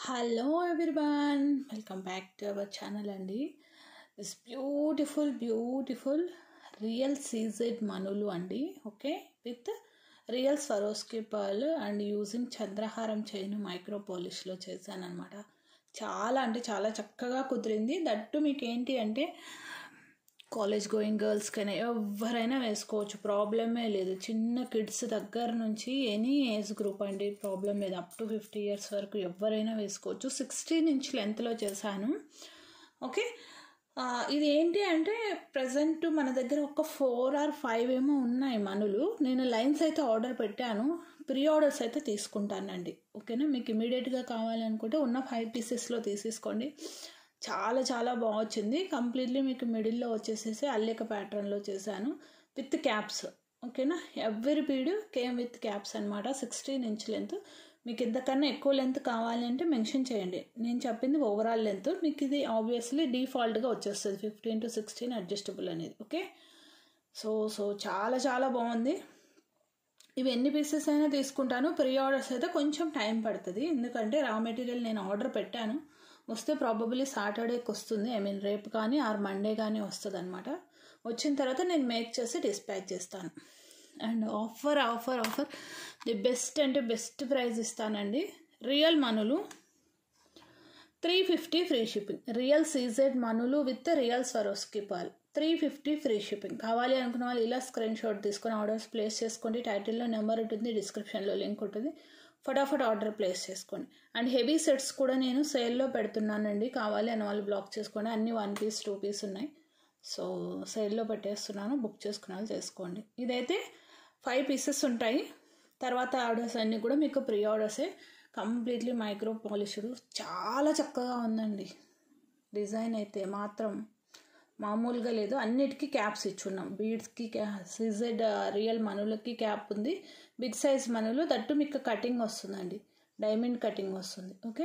Hello everyone welcome back to our channel అండి this beautiful beautiful real CZ మనులు అండి okay with real Swarovski pearl and using చంద్రహారం chain micro పాలిష్లో చేశానమాట చాలా అంటే చాలా చక్కగా కుదిరింది దట్టు మీకు ఏంటి అంటే కాలేజ్ గోయింగ్ గర్ల్స్కైనా ఎవరైనా వేసుకోవచ్చు ప్రాబ్లమే లేదు చిన్న కిడ్స్ దగ్గర నుంచి ఎనీ ఏజ్ గ్రూప్ అండి ప్రాబ్లం లేదు అప్ టు ఫిఫ్టీ ఇయర్స్ వరకు ఎవరైనా వేసుకోవచ్చు సిక్స్టీన్ ఇంచ్ లెంత్లో చేశాను ఓకే ఆ, ఇది ఏంటి అంటే ప్రజెంట్ మన దగ్గర ఒక ఫోర్ ఆర్ ఫైవ్ ఏమో ఉన్నాయి మనులు నేను లైన్స్ అయితే ఆర్డర్ పెట్టాను ప్రీ ఆర్డర్స్ అయితే తీసుకుంటానండి ఓకేనా మీకు ఇమీడియట్గా కావాలనుకుంటే ఉన్న ఫైవ్ పీసెస్లో తీసేసుకోండి చాలా చాలా బాగొచ్చింది కంప్లీట్లీ మీకు మిడిల్లో వచ్చేసేసి అల్లిక ప్యాటర్న్లో చేశాను విత్ క్యాప్స్ ఓకేనా every bead came with caps అనమాట సిక్స్టీన్ ఇంచ్ లెంత్ మీకు ఇంతకన్నా ఎక్కువ లెంత్ కావాలి అంటే మెన్షన్ చేయండి నేను చెప్పింది ఓవరాల్ లెంత్ మీకు ఇది ఆబ్వియస్లీ డిఫాల్ట్గా వచ్చేస్తుంది ఫిఫ్టీన్ టు సిక్స్టీన్ అడ్జస్టబుల్ అనేది ఓకే సో సో చాలా చాలా బాగుంది ఇవి ఎన్ని పీసెస్ అయినా తీసుకుంటాను ప్రీ ఆర్డర్స్ అయితే కొంచెం టైం పడుతుంది ఎందుకంటే రా మెటీరియల్ నేను ఆర్డర్ పెట్టాను వస్తే ప్రాబబ్లీ సాటర్డేకి వస్తుంది ఐ మీన్ రేపు కానీ ఆర్ మండే కానీ వస్తుంది అనమాట వచ్చిన తర్వాత నేను మేక్ చేసి డిస్పాచ్ చేస్తాను and offer offer offer the best అంటే బెస్ట్ ప్రైస్ ఇస్తానండి రియల్ మనులు three fifty free shipping real CZ మనులు with real Swarovski pearl three fifty free shipping కావాలి అనుకున్న వాళ్ళు ఇలా స్క్రీన్ షాట్ తీసుకొని ఆర్డర్స్ ప్లేస్ చేసుకోండి టైటిల్లో నెంబర్ ఉంటుంది డిస్క్రిప్షన్లో లింక్ ఉంటుంది ఫటాఫట్ ఆర్డర్ ప్లేస్ చేసుకోండి అండ్ హెవీ సెట్స్ కూడా నేను సేల్లో పెడుతున్నానండి కావాలి అని వాళ్ళు బ్లాక్ చేసుకోండి అన్ని వన్ పీస్ టూ పీస్ ఉన్నాయి సో సేల్లో పెట్టేస్తున్నాను బుక్ చేసుకున్న వాళ్ళు చేసుకోండి ఇదైతే ఫైవ్ పీసెస్ ఉంటాయి తర్వాత ఆర్డర్స్ అన్నీ కూడా మీకు ప్రీ ఆర్డర్సే కంప్లీట్లీ మైక్రో పాలిష్డ్ చాలా చక్కగా ఉందండి డిజైన్ అయితే మాత్రం మామూలుగా లేదు అన్నిటికీ క్యాప్స్ ఇచ్చున్నాం బీడ్స్కి సీజెడ్ రియల్ మనులకి క్యాప్ ఉంది బిగ్ సైజ్ మనులు దట్టు మీకు కటింగ్ వస్తుందండి డైమండ్ కటింగ్ వస్తుంది ఓకే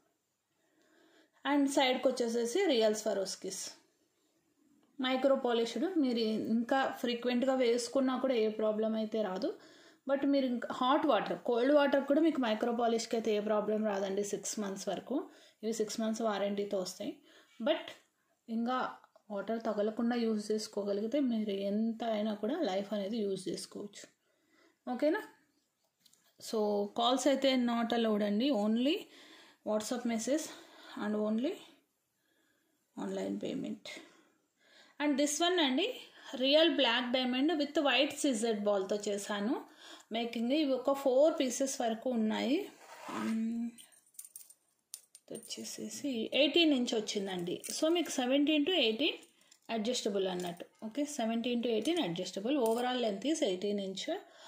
అండ్ సైడ్కి వచ్చేసేసి రియల్ స్వరోస్కిస్ మైక్రో పాలిష్డ్ మీరు ఇంకా ఫ్రీక్వెంట్గా వేసుకున్నా కూడా ఏ ప్రాబ్లం అయితే రాదు బట్ మీరు ఇంకా హాట్ వాటర్ కోల్డ్ వాటర్ కూడా మీకు మైక్రో పాలిష్కి అయితే ఏ ప్రాబ్లం రాదండి సిక్స్ మంత్స్ వరకు ఇవి సిక్స్ మంత్స్ వారంటీతో వస్తాయి బట్ ఇంకా వాటర్ తగలకుండా యూజ్ చేసుకోగలిగితే మీరు ఎంత అయినా కూడా లైఫ్ అనేది యూజ్ చేసుకోవచ్చు ఓకేనా సో కాల్స్ అయితే నాట్ అలౌడ్ అండి only WhatsApp message and only online payment and this one అండి real black diamond with white CZ బాల్తో చేశాను మేకింగ్ ఇవి ఒక ఫోర్ పీసెస్ వరకు ఉన్నాయి మ్మ్. ఇది వచ్చేసేసి ఎయిటీన్ ఇంచ్ వచ్చిందండి సో మీకు సెవెంటీన్ టు ఎయిటీన్ అడ్జస్టబుల్ అన్నట్టు okay seventeen to eighteen adjustable overall length is eighteen inch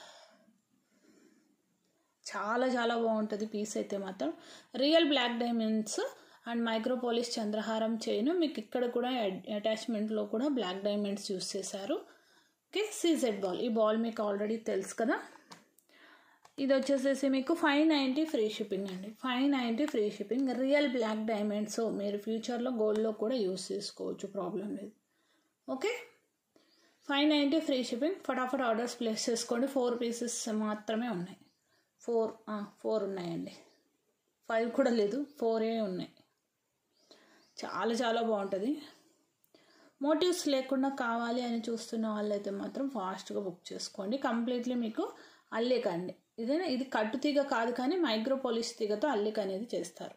చాలా చాలా బాగుంటుంది పీస్ అయితే మాత్రం real black diamonds and micro polish చంద్రహారం చైన్ మీకు ఇక్కడ కూడా అటాచ్మెంట్లో కూడా బ్లాక్ డైమండ్స్ యూస్ చేశారు ఓకే సీజెడ్ బాల్ ఈ బాల్ మీకు ఆల్రెడీ తెలుసు కదా ఇది వచ్చేసేసి మీకు ఫైవ్ నైంటీ ఫ్రీ షిప్పింగ్ అండి five ninety free shipping real black diamonds మీరు ఫ్యూచర్లో గోల్డ్లో కూడా యూస్ చేసుకోవచ్చు ప్రాబ్లం లేదు okay five ninety free shipping ఫటాఫట్ ఆర్డర్స్ ప్లేస్ చేసుకోండి ఫోర్ పీసెస్ మాత్రమే ఉన్నాయి ఫోర్ ఫోర్ ఉన్నాయండి ఫైవ్ కూడా లేదు ఫోరే ఉన్నాయి చాలా చాలా బాగుంటుంది మోటివ్స్ లేకుండా కావాలి అని చూస్తున్న వాళ్ళైతే మాత్రం ఫాస్ట్గా బుక్ చేసుకోండి కంప్లీట్లీ మీకు అల్లిక అండి ఇదేనా ఇది కట్టు తీగ కాదు కానీ మైక్రో పోలిష్ తీగతో అల్లిక అనేది చేస్తారు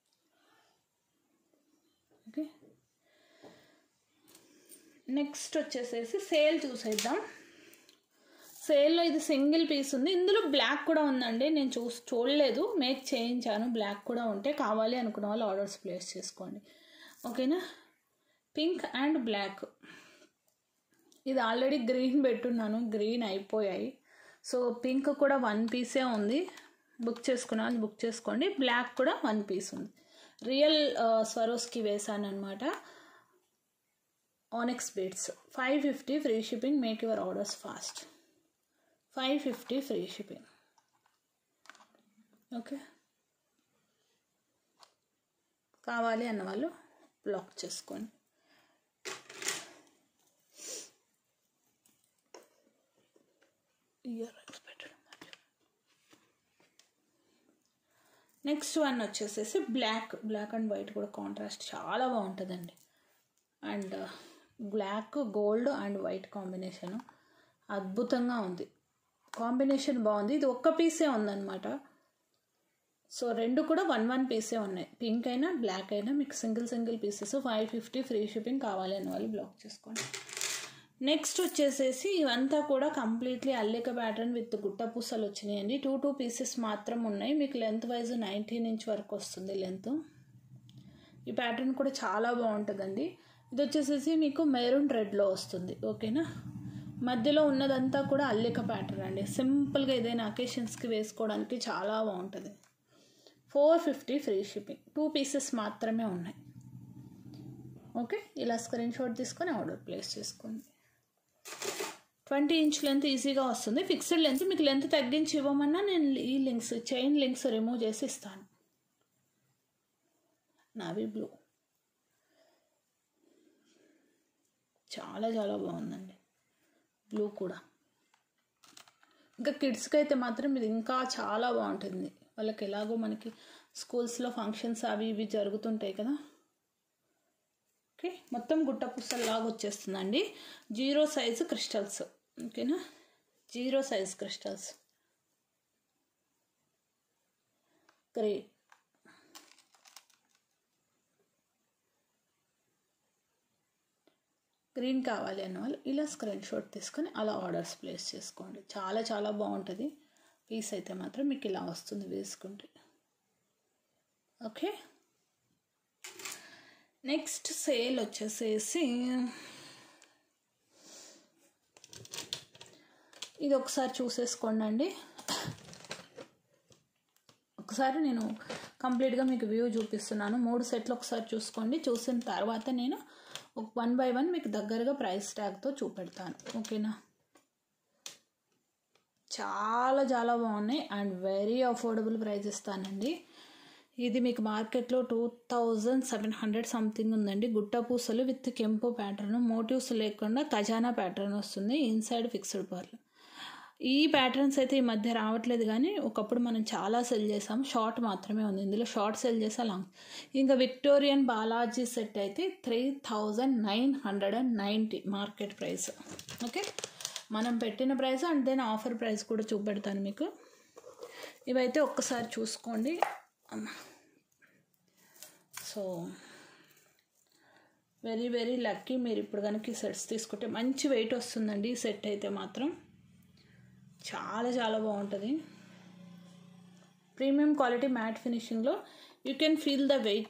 ఓకే నెక్స్ట్ వచ్చేసేసి సేల్ చూసేద్దాం సేల్లో ఇది సింగిల్ పీస్ ఉంది ఇందులో బ్లాక్ కూడా ఉందండి నేను చూసి చూడలేదు మేక్ చేయించాను బ్లాక్ కూడా ఉంటే కావాలి అనుకున్న వాళ్ళు ఆర్డర్స్ ప్లేస్ చేసుకోండి ఓకేనా పింక్ అండ్ బ్లాక్ ఇది ఆల్రెడీ గ్రీన్ పెట్టున్నాను గ్రీన్ అయిపోయాయి సో పింక్ కూడా వన్ పీసే ఉంది బుక్ చేసుకున్న వాళ్ళు బుక్ చేసుకోండి బ్లాక్ కూడా వన్ పీస్ ఉంది రియల్ స్వరోస్కి వేసాను అనమాట onyx beads five fifty free shipping make your orders fast five fifty free shipping okay కావాలి అన్న వాళ్ళు బ్లాక్ చేసుకోండి ఇయర్ రింగ్స్ పెట్టడం నెక్స్ట్ వన్ వచ్చేసేసి బ్లాక్ బ్లాక్ అండ్ వైట్ కూడా కాంట్రాస్ట్ చాలా బాగుంటుందండి and black gold and white combination అద్భుతంగా ఉంది కాంబినేషన్ బాగుంది ఇది ఒక్క పీసే ఉందన్నమాట సో రెండు కూడా వన్ వన్ పీసే ఉన్నాయి పింక్ అయినా బ్లాక్ అయినా మీకు single single pieces five fifty free shipping కావాలి అని వాళ్ళు బ్లాక్ చేసుకోండి నెక్స్ట్ వచ్చేసేసి ఇవంతా కూడా కంప్లీట్లీ అల్లిక ప్యాటర్న్ విత్ గుట్ట పూసలు వచ్చినాయండి టూ టూ పీసెస్ మాత్రం ఉన్నాయి మీకు లెంత్ వైజ్ నైన్టీన్ ఇంచ్ వరకు వస్తుంది లెంత్ ఈ ప్యాటర్న్ కూడా చాలా బాగుంటుందండి ఇది వచ్చేసేసి మీకు మెరూన్ రెడ్లో వస్తుంది ఓకేనా మధ్యలో ఉన్నదంతా కూడా అల్లిక ప్యాటర్న్ అండి సింపుల్గా ఏదైనా అకేషన్స్కి వేసుకోవడానికి చాలా బాగుంటుంది four fifty free shipping two pieces మాత్రమే ఉన్నాయి ఓకే ఇలా స్క్రీన్ షాట్ తీసుకొని ఆర్డర్ ప్లేస్ చేసుకోండి ట్వంటీ ఇంచ్ లెంత్ ఈజీగా వస్తుంది ఫిక్స్డ్ లెంత్ మీకు లెంత్ తగ్గించి ఇవ్వమన్నా నేను ఈ లింక్స్ చైన్ లింక్స్ రిమూవ్ చేసి ఇస్తాను నావీ బ్లూ చాలా చాలా బాగుందండి బ్లూ కూడా ఇంకా కిడ్స్కి అయితే మాత్రం ఇది ఇంకా చాలా బాగుంటుంది వాళ్ళకి ఎలాగో మనకి స్కూల్స్లో ఫంక్షన్స్ అవి ఇవి జరుగుతుంటాయి కదా ఓకే మొత్తం గుట్ట పుస్తలాగా వచ్చేస్తుందండి జీరో సైజు క్రిస్టల్స్ ఓకేనా zero size crystals grey green కావాలి అన్న వాళ్ళు ఇలా స్క్రీన్ షాట్ తీసుకొని అలా ఆర్డర్స్ ప్లేస్ చేసుకోండి చాలా చాలా బాగుంటుంది పీస్ అయితే మాత్రం మీకు ఇలా వస్తుంది వేసుకుంటే ఓకే నెక్స్ట్ సేల్ వచ్చేసేసి ఇది ఒకసారి చూసేసుకోండి అండి ఒకసారి నేను కంప్లీట్గా మీకు వ్యూ చూపిస్తున్నాను మూడు సెట్లు ఒకసారి చూసుకోండి చూసిన తర్వాత నేను ఒక వన్ బై వన్ మీకు దగ్గరగా ప్రైస్ ట్యాగ్తో చూపెడతాను ఓకేనా చాలా చాలా బాగున్నాయి అండ్ వెరీ అఫోర్డబుల్ ప్రైస్ ఇస్తానండి ఇది మీకు మార్కెట్లో two thousand seven hundred something ఉందండి గుట్ట పూసలు విత్ కెంపు ప్యాటర్న్ మోటివ్స్ లేకుండా ఖజానా ప్యాటర్న్ వస్తుంది ఇన్సైడ్ ఫిక్స్డ్ పర్లు ఈ ప్యాటర్న్స్ అయితే ఈ మధ్య రావట్లేదు కానీ ఒకప్పుడు మనం చాలా సెల్ చేసాం షార్ట్ మాత్రమే ఉంది ఇందులో షార్ట్ సెల్ చేసా లాంగ్ ఇంకా విక్టోరియన్ బాలాజీ సెట్ అయితే three thousand nine hundred and ninety market price okay మనం పెట్టిన price and then offer price కూడా చూపెడతాను మీకు ఇవైతే ఒక్కసారి చూసుకోండి సో వెరీ వెరీ లక్కీ మీరు ఇప్పుడు కనుక ఈ సెట్స్ తీసుకుంటే మంచి వెయిట్ వస్తుందండి ఈ సెట్ అయితే మాత్రం చాలా చాలా బాగుంటుంది ప్రీమియం క్వాలిటీ మ్యాట్ ఫినిషింగ్లో you can feel the weight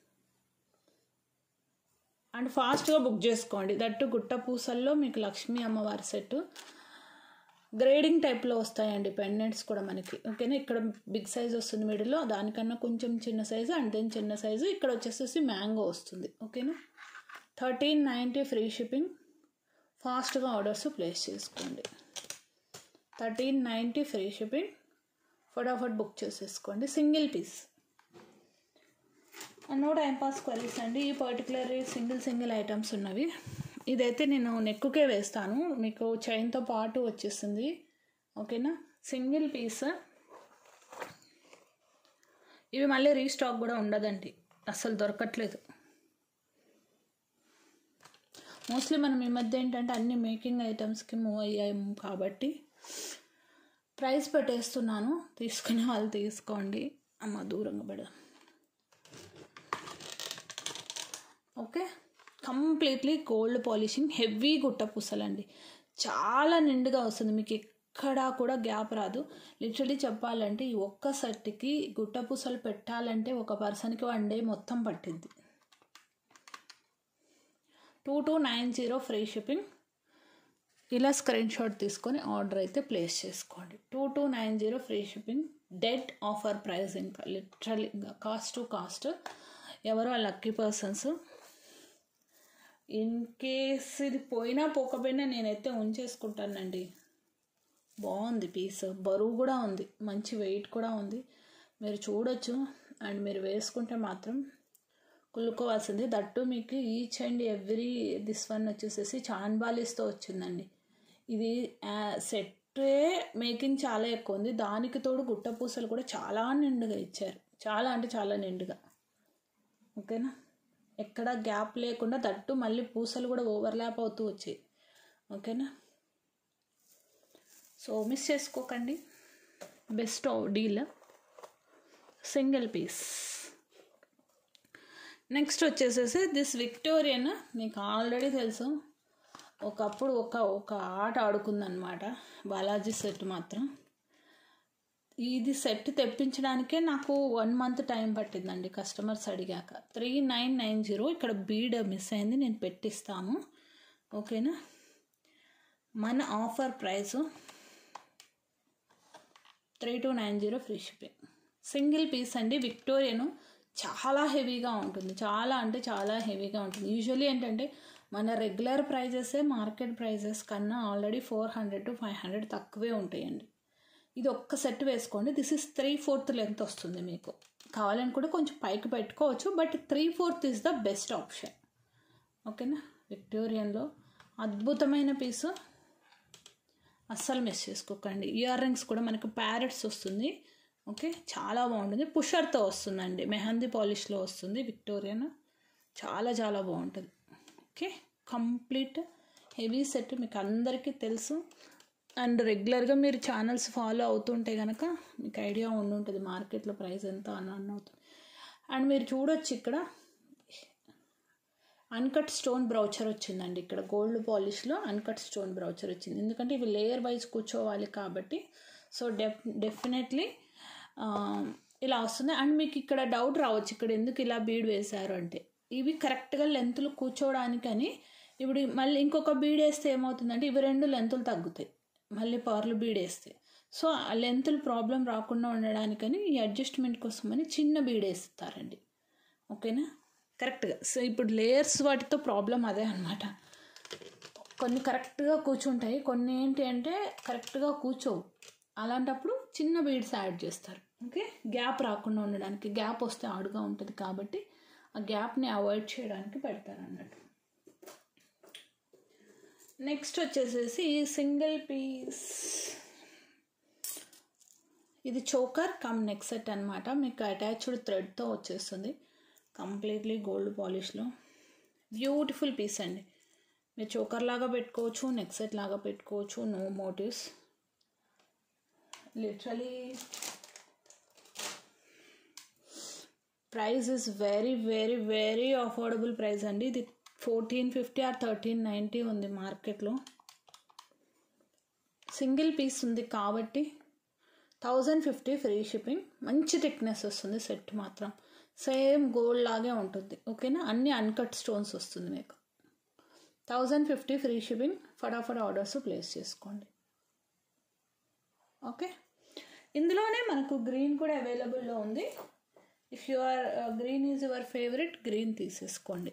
and ఫాస్ట్గా బుక్ చేసుకోండి దట్టు గుట్ట పూసల్లో మీకు లక్ష్మీ అమ్మవారి సెట్ గ్రేడింగ్ టైప్లో వస్తాయండి పెండెంట్స్ కూడా మనకి ఓకేనా ఇక్కడ బిగ్ సైజ్ వస్తుంది మిడిల్లో దానికన్నా కొంచెం చిన్న సైజు అండ్ దెన్ చిన్న సైజు ఇక్కడ వచ్చేసేసి మ్యాంగో వస్తుంది ఓకేనా థర్టీన్ నైంటీ ఫ్రీ షిప్పింగ్ ఫాస్ట్గా ఆర్డర్స్ ప్లేస్ చేసుకోండి థర్టీన్ నైంటీ ఫ్రీ షిప్పింగ్ ఫటాఫట్ బుక్ చేసేసుకోండి single piece no time pass queries అండి ఈ పర్టికులర్ సింగిల్ సింగిల్ ఐటమ్స్ ఉన్నవి ఇదైతే నేను నెక్కుకే వేస్తాను మీకు చైన్తో పాటు వచ్చేస్తుంది ఓకేనా సింగిల్ పీస్ ఇవి మళ్ళీ రీస్టాక్ కూడా ఉండదండి అస్సలు దొరకట్లేదు మోస్ట్లీ మనం ఈ మధ్య ఏంటంటే అన్ని మేకింగ్ ఐటమ్స్కి మూవ్ అయ్యాము కాబట్టి ప్రైస్ పెట్టేస్తున్నాను తీసుకునే వాళ్ళు తీసుకోండి అమ్మ దూరంగా పెడదాం okay completely gold polishing heavy గుట్ట పూసలండి చాలా నిండుగా వస్తుంది మీకు ఎక్కడా కూడా గ్యాప్ రాదు లిటరలీ చెప్పాలంటే ఈ ఒక్క సెట్కి గుట్ట పూసలు పెట్టాలంటే ఒక పర్సన్కి వన్ డే మొత్తం పట్టింది two two nine zero free shipping ఇలా స్క్రీన్ షాట్ తీసుకొని ఆర్డర్ అయితే ప్లేస్ చేసుకోండి two two nine zero free shipping dead offer price ఇంకా లిటరల్ ఇంకా కాస్ట్ టు కాస్ట్ ఎవరో లక్కీ పర్సన్స్ ఇన్ కేస్ ఇది పోయినా పోకపోయినా నేనైతే ఉంచేసుకుంటానండి బాగుంది పీస్ బరువు కూడా ఉంది మంచి వెయిట్ కూడా ఉంది మీరు చూడొచ్చు అండ్ మీరు వేసుకుంటే మాత్రం కుళ్ళుకోవాల్సింది దట్టు మీకు each and every this one వచ్చేసేసి చాన్బాలీస్తో వచ్చిందండి ఇది సెట్టే మేకింగ్ చాలా ఎక్కువ ఉంది దానికి తోడు గుట్ట పూసలు కూడా చాలా నిండుగా ఇచ్చారు చాలా అంటే చాలా నిండుగా ఓకేనా ఎక్కడ గ్యాప్ లేకుండా తట్టు మళ్ళీ పూసలు కూడా ఓవర్లాప్ అవుతూ వచ్చాయి ఓకేనా సో మిస్ చేసుకోకండి best deal single piece next వచ్చేసేసి దిస్ విక్టోరియన్ మీకు ఆల్రెడీ తెలుసు ఒకప్పుడు ఒక ఒక ఆట ఆడుకుందనమాట బాలాజీ సెట్ మాత్రం ఇది సెట్ తెప్పించడానికే నాకు వన్ మంత్ టైం పట్టిందండి కస్టమర్స్ అడిగాక త్రీ నైన్ నైన్ జీరో ఇక్కడ బీడ్ మిస్ అయింది నేను పెట్టిస్తాను ఓకేనా మన offer price three two nine zero free shipping single piece అండి విక్టోరియను చాలా హెవీగా ఉంటుంది చాలా అంటే చాలా హెవీగా ఉంటుంది యూజువల్లీ ఏంటంటే మన రెగ్యులర్ ప్రైజెసే మార్కెట్ ప్రైజెస్ కన్నా already four hundred to five hundred తక్కువే ఉంటాయండి ఇది ఒక్క సెట్ వేసుకోండి this is three fourth length వస్తుంది మీకు కావాలని కూడా కొంచెం పైకి పెట్టుకోవచ్చు but three fourth is the best option ఓకేనా విక్టోరియన్లో అద్భుతమైన పీసు అస్సలు మిస్ చేసుకోకండి ఇయర్ రింగ్స్ కూడా మనకు ప్యారెట్స్ వస్తుంది ఓకే చాలా బాగుంటుంది పుషర్తో వస్తుందండి మెహందీ పాలిష్లో వస్తుంది విక్టోరియన్ చాలా చాలా బాగుంటుంది ఓకే కంప్లీట్ హెవీ సెట్ మీకు అందరికీ తెలుసు అండ్ రెగ్యులర్గా మీరు ఛానల్స్ ఫాలో అవుతుంటే కనుక మీకు ఐడియా ఉండి ఉంటుంది మార్కెట్లో ప్రైస్ ఎంత అని అన్న అవుతుంది అండ్ మీరు చూడొచ్చు ఇక్కడ అన్కట్ స్టోన్ బ్రౌచర్ వచ్చిందండి ఇక్కడ గోల్డ్ పాలిష్లో అన్కట్ స్టోన్ బ్రౌచర్ వచ్చింది ఎందుకంటే ఇవి లేయర్ వైజ్ కూర్చోవాలి కాబట్టి సో డెఫ్ డెఫినెట్లీ ఇలా వస్తుంది అండ్ మీకు ఇక్కడ డౌట్ రావచ్చు ఇక్కడ ఎందుకు ఇలా బీడ్ వేశారు అంటే ఇవి కరెక్ట్గా లెంతులు కూర్చోవడానికని ఇప్పుడు మళ్ళీ ఇంకొక బీడ్ వేస్తే ఏమవుతుందంటే ఇవి రెండు లెంతులు తగ్గుతాయి మళ్ళీ పర్లు బీడ్ వేస్తే సో ఆ లెంతులు ప్రాబ్లం రాకుండా ఉండడానికని ఈ అడ్జస్ట్మెంట్ కోసమని చిన్న బీడ్ వేస్తారండి ఓకేనా కరెక్ట్గా సో ఇప్పుడు లేయర్స్ వాటితో ప్రాబ్లం అదే అనమాట కొన్ని కరెక్ట్గా కూర్చుంటాయి కొన్ని ఏంటి అంటే కరెక్ట్గా కూర్చోవు అలాంటప్పుడు చిన్న బీడ్స్ యాడ్ చేస్తారు ఓకే గ్యాప్ రాకుండా ఉండడానికి గ్యాప్ వస్తే ఆడుగా ఉంటుంది కాబట్టి ఆ గ్యాప్ని అవాయిడ్ చేయడానికి పెడతారు అన్నట్టు నెక్స్ట్ వచ్చేసేసి సింగిల్ పీస్ ఇది చోకర్ కమ్ నెక్ సెట్ అనమాట మీకు అటాచ్డ్ థ్రెడ్తో వచ్చేస్తుంది కంప్లీట్లీ గోల్డ్ పాలిష్లో బ్యూటిఫుల్ పీస్ అండి మీరు చోకర్ లాగా పెట్టుకోవచ్చు నెక్ సెట్ లాగా పెట్టుకోవచ్చు no motifs literally price is very very very affordable price అండి ఇది fourteen fifty or thirteen ninety ఉంది మార్కెట్లో సింగిల్ పీస్ ఉంది కాబట్టి థౌజండ్ ఫిఫ్టీ ఫ్రీ షిప్పింగ్ మంచి థిక్నెస్ వస్తుంది సెట్ మాత్రం సేమ్ గోల్డ్ లాగే ఉంటుంది ఓకేనా అన్ని అన్కట్ స్టోన్స్ వస్తుంది మీకు థౌజండ్ ఫిఫ్టీ ఫ్రీ షిప్పింగ్ ఫటాఫట్ ఆర్డర్స్ ప్లేస్ చేసుకోండి ఓకే ఇందులోనే మనకు గ్రీన్ కూడా అవైలబుల్లో ఉంది if your green is your favourite green తీసేసుకోండి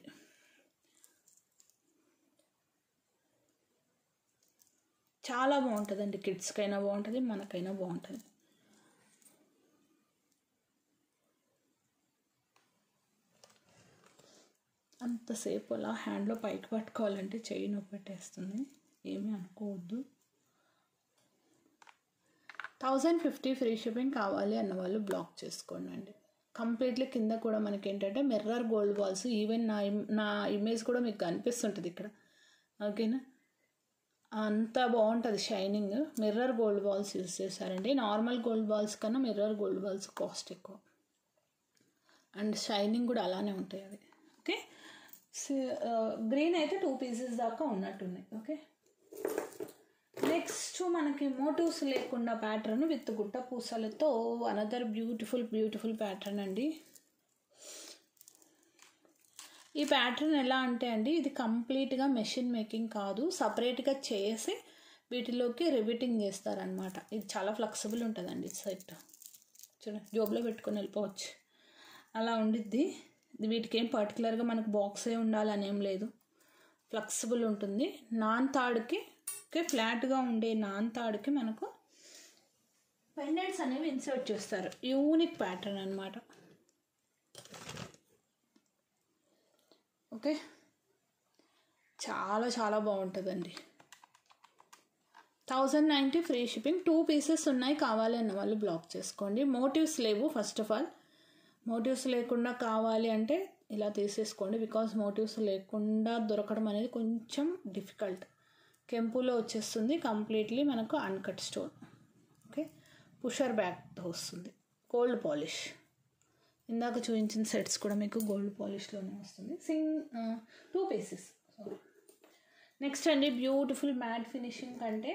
చాలా బాగుంటుందండి కిడ్స్కైనా బాగుంటుంది మనకైనా బాగుంటుంది అంతసేపు అలా హ్యాండ్లో పైకి పట్టుకోవాలంటే చెయ్యి నొప్పి పెట్టేస్తుంది ఏమీ అనుకోవద్దు థౌజండ్ ఫిఫ్టీ ఫ్రీ షిప్పింగ్ కావాలి అన్న వాళ్ళు బ్లాక్ చేసుకోండి అండి కంప్లీట్లీ కింద కూడా మనకి ఏంటంటే మిర్రర్ గోల్డ్ బాల్స్ ఈవెన్ నా ఇమ్- నా ఇమేజ్ కూడా మీకు కనిపిస్తుంటుంది ఇక్కడ ఓకేనా అంత బాగుంటుంది shining mirror gold balls use చేశారండి నార్మల్ గోల్డ్ బాల్స్ కన్నా మిర్రర్ గోల్డ్ బాల్స్ కాస్ట్ ఎక్కువ అండ్ షైనింగ్ కూడా అలానే ఉంటాయి అవి ఓకే గ్రీన్ అయితే టూ పీసెస్ దాకా ఉన్నట్టున్నాయి ఓకే నెక్స్ట్ మనకి మోటివ్స్ లేకుండా ప్యాటర్న్ విత్ గుట్ట పూసలతో అనదర్ బ్యూటిఫుల్ బ్యూటిఫుల్ ప్యాటర్న్ అండి ఈ ప్యాటర్న్ ఎలా అంటే అండి ఇది కంప్లీట్గా మెషిన్ మేకింగ్ కాదు సపరేట్గా చేసి వీటిలోకి రివిటింగ్ చేస్తారనమాట ఇది చాలా ఫ్లెక్సిబుల్ ఉంటుందండి సెట్ చూడండి జోబులో పెట్టుకొని వెళ్ళిపోవచ్చు అలా ఉండిద్ది ఇది వీటికి ఏం పర్టికులర్గా మనకు బాక్సే ఉండాలని ఏం లేదు ఫ్లెక్సిబుల్ ఉంటుంది నాన్ తాడుకి ఓకే ఫ్లాట్గా ఉండే నాన్ తాడుకి మనకు పెండెంట్స్ అనేవి ఇన్సర్ట్ చేస్తారు యూనిక్ ప్యాటర్న్ అనమాట ఓకే చాలా చాలా బాగుంటుందండి thousand ninety free shipping two pieces ఉన్నాయి కావాలి అన్న వాళ్ళు బ్లాక్ చేసుకోండి మోటివ్స్ లేవు ఫస్ట్ ఆఫ్ ఆల్ మోటివ్స్ లేకుండా కావాలి అంటే ఇలా తీసేసుకోండి బికాస్ మోటివ్స్ లేకుండా దొరకడం అనేది కొంచెం డిఫికల్ట్ కెంపులో వచ్చేస్తుంది కంప్లీట్లీ మనకు అన్కట్ స్టోన్ ఓకే పుషర్ బ్యాగ్తో వస్తుంది గోల్డ్ పాలిష్ ఇందాక చూపించిన సెట్స్ కూడా మీకు గోల్డ్ పాలిష్లోనే వస్తుంది సింగ్ టూ పీసెస్ సారీ నెక్స్ట్ అండి బ్యూటిఫుల్ మ్యాట్ ఫినిషింగ్ కంటే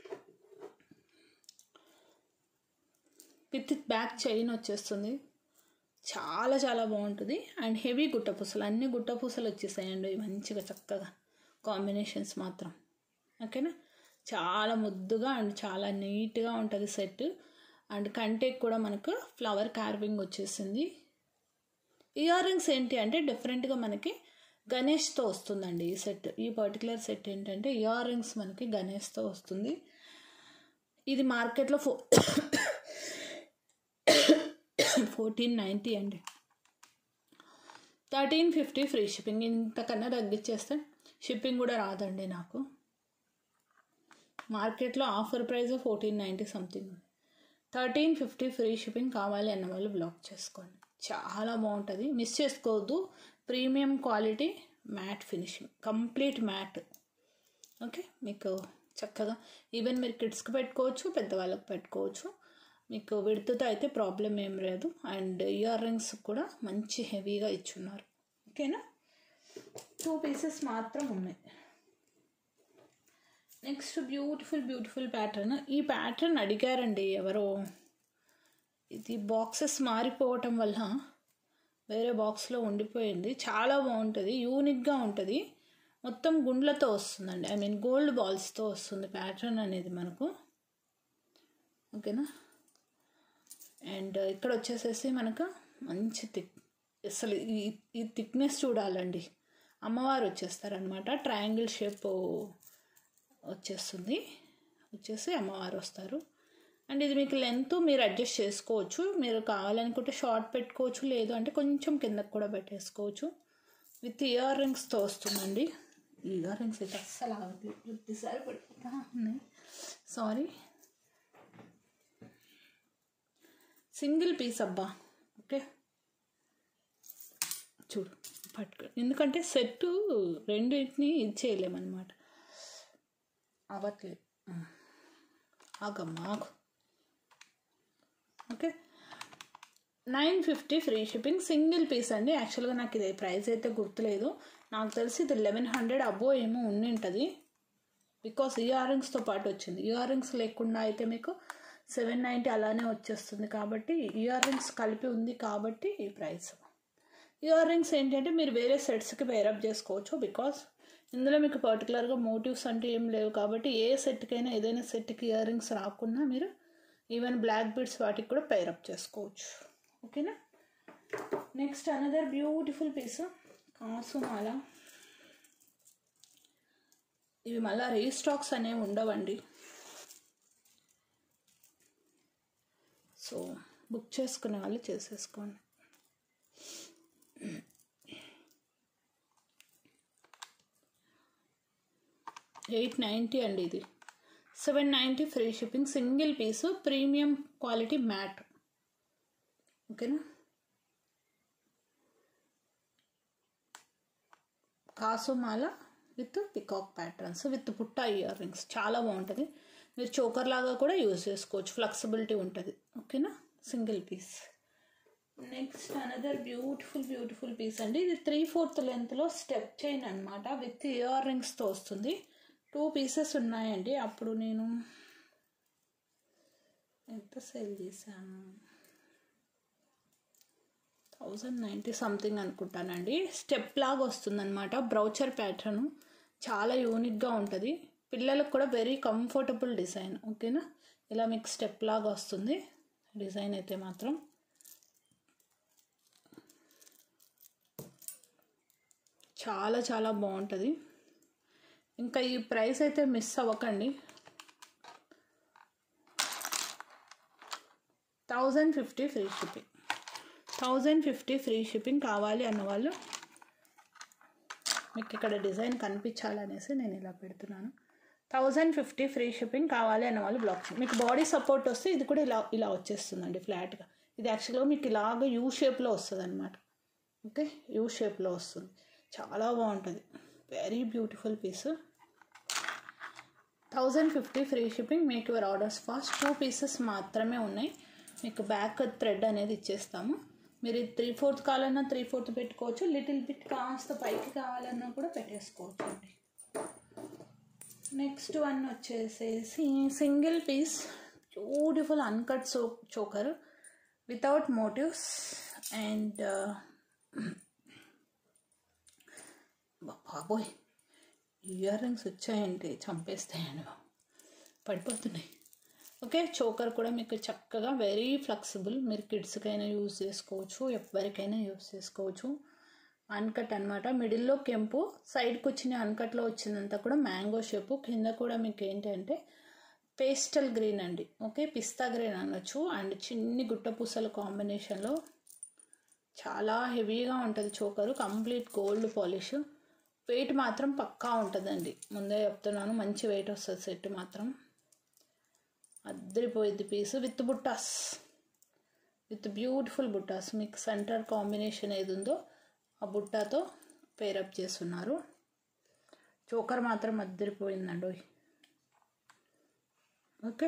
విత్ బ్యాక్ చైన్ వచ్చేస్తుంది చాలా చాలా బాగుంటుంది అండ్ హెవీ గుట్టపూసలు అన్ని గుట్టపూసలు వచ్చేసాయండి మంచిగా చక్కగా కాంబినేషన్స్ మాత్రం ఓకేనా చాలా ముద్దుగా అండ్ చాలా నీట్గా ఉంటుంది సెట్ అండ్ కంటేకి కూడా మనకు ఫ్లవర్ కార్వింగ్ వచ్చేసింది ఇయర్ రింగ్స్ ఏంటి అంటే డిఫరెంట్గా మనకి గణేష్తో వస్తుందండి ఈ సెట్ ఈ పర్టికులర్ సెట్ ఏంటంటే ఇయర్ రింగ్స్ మనకి గణేష్తో వస్తుంది ఇది మార్కెట్లో ఫో ఫోర్టీన్ నైంటీ అండి థర్టీన్ ఫిఫ్టీ ఫ్రీ షిప్పింగ్ ఇంతకన్నా తగ్గించేస్తే షిప్పింగ్ కూడా రాదండి నాకు మార్కెట్లో offer price fourteen ninety something thirteen fifty free shipping కావాలి అన్న వాళ్ళు బ్లాక్ చేసుకోండి చాలా బాగుంటుంది మిస్ చేసుకోవద్దు premium quality matte finishing complete matte okay మీకు చక్కగా ఈవెన్ మీరు కిడ్స్కి పెట్టుకోవచ్చు పెద్దవాళ్ళకి పెట్టుకోవచ్చు మీకు విడుతుతో అయితే ప్రాబ్లం ఏం లేదు అండ్ ఇయర్ రింగ్స్ కూడా మంచి హెవీగా ఇచ్చున్నారు ఓకేనా టూ పీసెస్ మాత్రం ఉన్నాయి నెక్స్ట్ బ్యూటిఫుల్ బ్యూటిఫుల్ ప్యాటర్న్ ఈ ప్యాటర్న్ అడిగారండి ఎవరో ఇది బాక్సెస్ మారిపోవటం వల్ల వేరే బాక్స్లో ఉండిపోయింది చాలా బాగుంటుంది యూనిక్గా ఉంటుంది మొత్తం గుండ్లతో వస్తుందండి ఐ మీన్ గోల్డ్ బాల్స్తో వస్తుంది ప్యాటర్న్ అనేది మనకు ఓకేనా అండ్ ఇక్కడ వచ్చేసేసి మనకు మంచి థిక్ అసలు ఈ ఈ థిక్నెస్ చూడాలండి అమ్మవారు వచ్చేస్తారనమాట ట్రయాంగిల్ షేప్ వచ్చేస్తుంది వచ్చేసి అమ్మవారు వస్తారు అండ్ ఇది మీకు లెంత్ మీరు అడ్జస్ట్ చేసుకోవచ్చు మీరు కావాలనుకుంటే షార్ట్ పెట్టుకోవచ్చు లేదు అంటే కొంచెం కిందకు కూడా పెట్టేసుకోవచ్చు విత్ ఇయర్ రింగ్స్తో వస్తుందండి ఈ ఇయర్ రింగ్స్ అయితే అస్సలు ఆగట్లేదు ప్రతిసారి పడిపోతా ఉన్నాయి సారీ సింగిల్ పీస్ అబ్బా ఓకే చూడు పట్టుకో ఎందుకంటే సెట్ రెండింటిని ఇది చేయలేమన్నమాట అవ్వట్లేదు ఆగమ్మా ఆగు okay nine fifty free shipping single piece అండి యాక్చువల్గా నాకు ఇది ప్రైస్ అయితే గుర్తులేదు నాకు తెలిసి ఇది లెవెన్ హండ్రెడ్ అబో ఏమో ఉండి ఉంటుంది బికాస్ ఇయర్ రింగ్స్తో పాటు వచ్చింది ఇయర్ రింగ్స్ లేకుండా అయితే మీకు సెవెన్ నైంటీ అలానే వచ్చేస్తుంది కాబట్టి ఇయర్ రింగ్స్ కలిపి ఉంది కాబట్టి ఈ ప్రైస్ ఇయర్ రింగ్స్ ఏంటంటే మీరు వేరే సెట్స్కి పేరప్ చేసుకోవచ్చు బికాస్ ఇందులో మీకు పర్టికులర్గా మోటివ్స్ అంటే ఏం లేవు కాబట్టి ఏ సెట్కైనా ఏదైనా సెట్కి ఇయర్ రింగ్స్ రాకున్నా మీరు ఈవెన్ బ్లాక్ బీడ్స్ వాటికి కూడా పేరప్ చేసుకోవచ్చు ఓకేనా నెక్స్ట్ అనదర్ బ్యూటిఫుల్ పీస్ కాసుమాల ఇవి మళ్ళీ రీస్టాక్స్ అనేవి ఉండవండి సో బుక్ చేసుకునే వాళ్ళు చేసేసుకోండి ఎయిట్ నైంటీ అండి ఇది seven ninety free shipping single piece premium quality matte ఓకేనా కాసుమాల విత్ పికాక్ ప్యాటర్న్స్ విత్ పుట్ట ఇయర్ రింగ్స్ చాలా బాగుంటుంది మీరు చోకర్ లాగా కూడా యూజ్ చేసుకోవచ్చు ఫ్లెక్సిబిలిటీ ఉంటుంది ఓకేనా single piece next another beautiful beautiful piece అండి ఇది త్రీ ఫోర్త్ లెంత్లో స్టెప్ చైన్ అనమాట విత్ ఇయర్ రింగ్స్తో వస్తుంది టూ పీసెస్ ఉన్నాయండి అప్పుడు నేను ఎంత సేల్ చేశాను థౌజండ్ నైంటీ సంథింగ్ అనుకుంటానండి స్టెప్ లాగా వస్తుందన్నమాట బ్రౌచర్ ప్యాటర్న్ చాలా యూనిక్గా ఉంటుంది పిల్లలకు కూడా వెరీ కంఫర్టబుల్ డిజైన్ ఓకేనా ఇలా మీకు స్టెప్ లాగా వస్తుంది డిజైన్ అయితే మాత్రం చాలా చాలా బాగుంటుంది ఇంకా ఈ ప్రైస్ అయితే మిస్ అవ్వకండి thousand fifty free shipping thousand fifty free shipping కావాలి అన్న వాళ్ళు మీకు ఇక్కడ డిజైన్ కనిపించాలనేసి నేను ఇలా పెడుతున్నాను థౌజండ్ ఫిఫ్టీ ఫ్రీ షిప్పింగ్ కావాలి అన్న వాళ్ళు బ్లాక్ మీకు బాడీ సపోర్ట్ వస్తే ఇది కూడా ఇలా ఇలా వచ్చేస్తుందండి ఫ్లాట్గా ఇది యాక్చువల్గా మీకు ఇలాగ యూ షేప్లో వస్తుంది అనమాట ఓకే యూ షేప్లో వస్తుంది చాలా బాగుంటుంది very beautiful piece thousand fifty free shipping make your orders fast two pieces మాత్రమే ఉన్నాయి మీకు బ్యాక్ థ్రెడ్ అనేది ఇచ్చేస్తాము మీరు త్రీ ఫోర్త్ కావాలన్నా త్రీ ఫోర్త్ పెట్టుకోవచ్చు లిటిల్ బిట్ కాస్త పైకి కావాలన్నా కూడా పెట్టేసుకోవచ్చు అండి నెక్స్ట్ వన్ వచ్చేసేసి single piece beautiful uncut so choker without motifs and బాబోయ్ ఇయర్ రింగ్స్ వచ్చాయంటే చంపేస్తాయండి పడిపోతున్నాయి ఓకే చోకర్ కూడా మీకు చక్కగా వెరీ ఫ్లెక్సిబుల్ మీరు కిడ్స్కైనా యూజ్ చేసుకోవచ్చు ఎవరికైనా యూజ్ చేసుకోవచ్చు అన్కట్ అనమాట మిడిల్లో కెంపు సైడ్కి వచ్చిన అన్కట్లో వచ్చిందంతా కూడా మ్యాంగో షేపు కింద కూడా మీకు ఏంటంటే పేస్టల్ గ్రీన్ అండి ఓకే పిస్తా గ్రీన్ అనొచ్చు అండ్ చిన్ని గుట్ట పూసల కాంబినేషన్లో చాలా హెవీగా ఉంటుంది choker complete gold polish weight మాత్రం పక్కా ఉంటుందండి ముందే చెప్తున్నాను మంచి వెయిట్ వస్తుంది సెట్ మాత్రం అద్దరిపోయిద్ది పీస్ విత్ బుట్టాస్ విత్ బ్యూటిఫుల్ బుట్టాస్ మీకు సెంటర్ కాంబినేషన్ ఏది ఉందో ఆ బుట్టాతో పేరప్ చేస్తున్నారు చోకర్ మాత్రం అద్దరిపోయిందండి ఓకే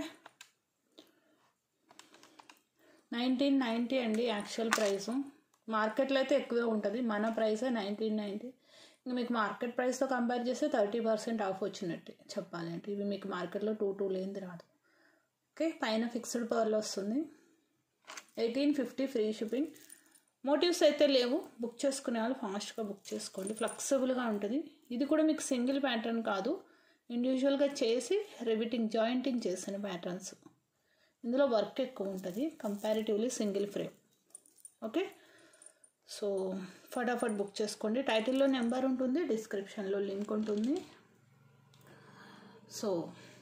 నైన్టీన్ నైంటీ అండి యాక్చువల్ ప్రైస్ మార్కెట్లో అయితే ఎక్కువే ఉంటుంది మన ప్రైసే నైన్టీన్ నైంటీ ఇంకా మీకు మార్కెట్ ప్రైస్తో కంపేర్ చేస్తే థర్టీ పర్సెంట్ ఆఫ్ వచ్చినట్టు చెప్పాలంటే ఇవి మీకు మార్కెట్లో టూ టూ లేనిది రాదు ఓకే పైన ఫిక్స్డ్ పవర్లో వస్తుంది eighteen fifty free shipping motifs అయితే లేవు బుక్ చేసుకునే వాళ్ళు ఫాస్ట్గా బుక్ చేసుకోండి ఫ్లెక్సిబుల్గా ఉంటుంది ఇది కూడా మీకు సింగిల్ ప్యాటర్న్ కాదు ఇండివిజువల్గా చేసి రివిటింగ్ జాయింటింగ్ చేసిన ప్యాటర్న్స్ ఇందులో వర్క్ ఎక్కువ ఉంటుంది comparatively single frame okay so ఫటాఫట్ బుక్ చేసుకోండి టైటిల్లో నెంబర్ ఉంటుంది డిస్క్రిప్షన్లో లింక్ ఉంటుంది సో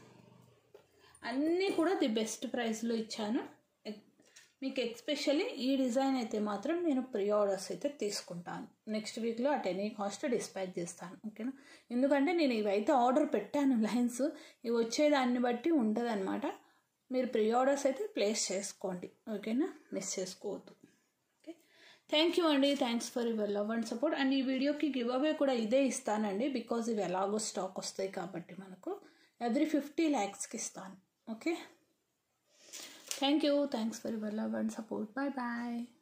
అన్నీ కూడా ది బెస్ట్ ప్రైస్లో ఇచ్చాను మీకు ఎక్స్పెషల్లీ ఈ డిజైన్ అయితే మాత్రం నేను ప్రీ ఆర్డర్స్ అయితే తీసుకుంటాను నెక్స్ట్ వీక్లో అట్ ఎనీ కాస్ట్ డిస్పాచ్ చేస్తాను ఓకేనా ఎందుకంటే నేను ఇవైతే ఆర్డర్ పెట్టాను లైన్స్ ఇవి వచ్చేదాన్ని బట్టి ఉంటుంది అనమాట మీరు ప్రీ ఆర్డర్స్ అయితే ప్లేస్ చేసుకోండి ఓకేనా మిస్ చేసుకోవద్దు ఓకే థ్యాంక్ యూ అండి thanks for your love and support and ఈ వీడియోకి గివ్ అవే కూడా ఇదే ఇస్తానండి బికాజ్ ఇవి ఎలాగో స్టాక్ వస్తాయి కాబట్టి మనకు ఎవ్రీ ఫిఫ్టీ ల్యాక్స్కి ఇస్తాను okay thank you thanks for your love and support bye bye